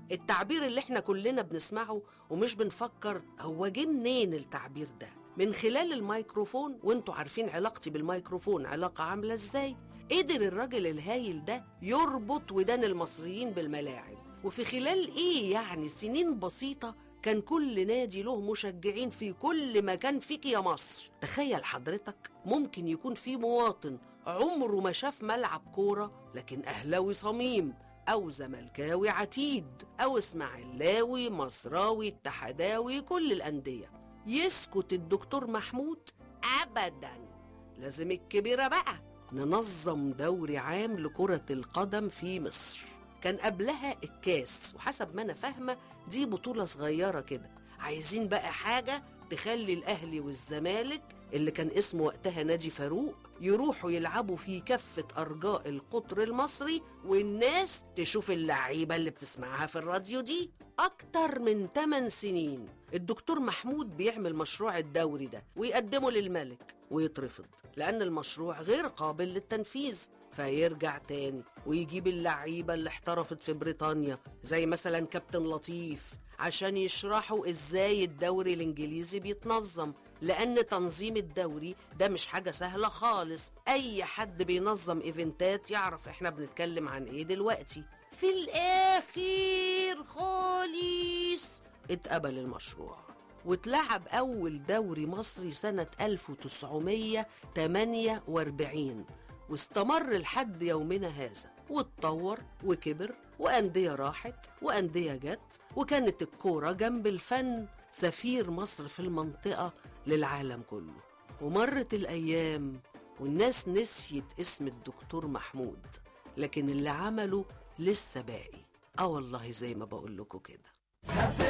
التعبير اللي احنا كلنا بنسمعه ومش بنفكر هو جه منين التعبير ده من خلال الميكروفون وانتوا عارفين علاقتي بالميكروفون علاقة عاملة ازاي قدر الراجل الهايل ده يربط ودان المصريين بالملاعب وفي خلال ايه يعني سنين بسيطة كان كل نادي له مشجعين في كل مكان فيك يا مصر تخيل حضرتك ممكن يكون في مواطن عمره ما شاف ملعب كورة لكن أهلاوي صميم أو زملكاوي عتيد أو إسماعيلاوي مصراوي اتحداوي كل الأندية يسكت الدكتور محمود أبدا لازم الكبيرة بقى ننظم دوري عام لكرة القدم في مصر كان قبلها الكاس وحسب ما أنا فاهمة دي بطولة صغيرة كده عايزين بقى حاجة تخلي الأهلي والزمالك اللي كان اسمه وقتها نادي فاروق يروحوا يلعبوا في كافة أرجاء القطر المصري والناس تشوف اللعيبة اللي بتسمعها في الراديو دي أكتر من 8 سنين الدكتور محمود بيعمل مشروع الدوري ده ويقدمه للملك ويترفض لأن المشروع غير قابل للتنفيذ فيرجع تاني ويجيب اللعيبة اللي احترفت في بريطانيا زي مثلا كابتن لطيف عشان يشرحوا ازاي الدوري الانجليزي بيتنظم لان تنظيم الدوري ده مش حاجة سهلة خالص اي حد بينظم ايفنتات يعرف احنا بنتكلم عن ايه دلوقتي في الاخير خالص اتقبل المشروع واتلعب أول دوري مصري سنة 1948 واستمر لحد يومنا هذا واتطور وكبر وأندية راحت وأندية جت وكانت الكورة جنب الفن سفير مصر في المنطقة للعالم كله ومرت الأيام والناس نسيت اسم الدكتور محمود لكن اللي عمله لسه باقي اه والله زي ما بقول لكم كده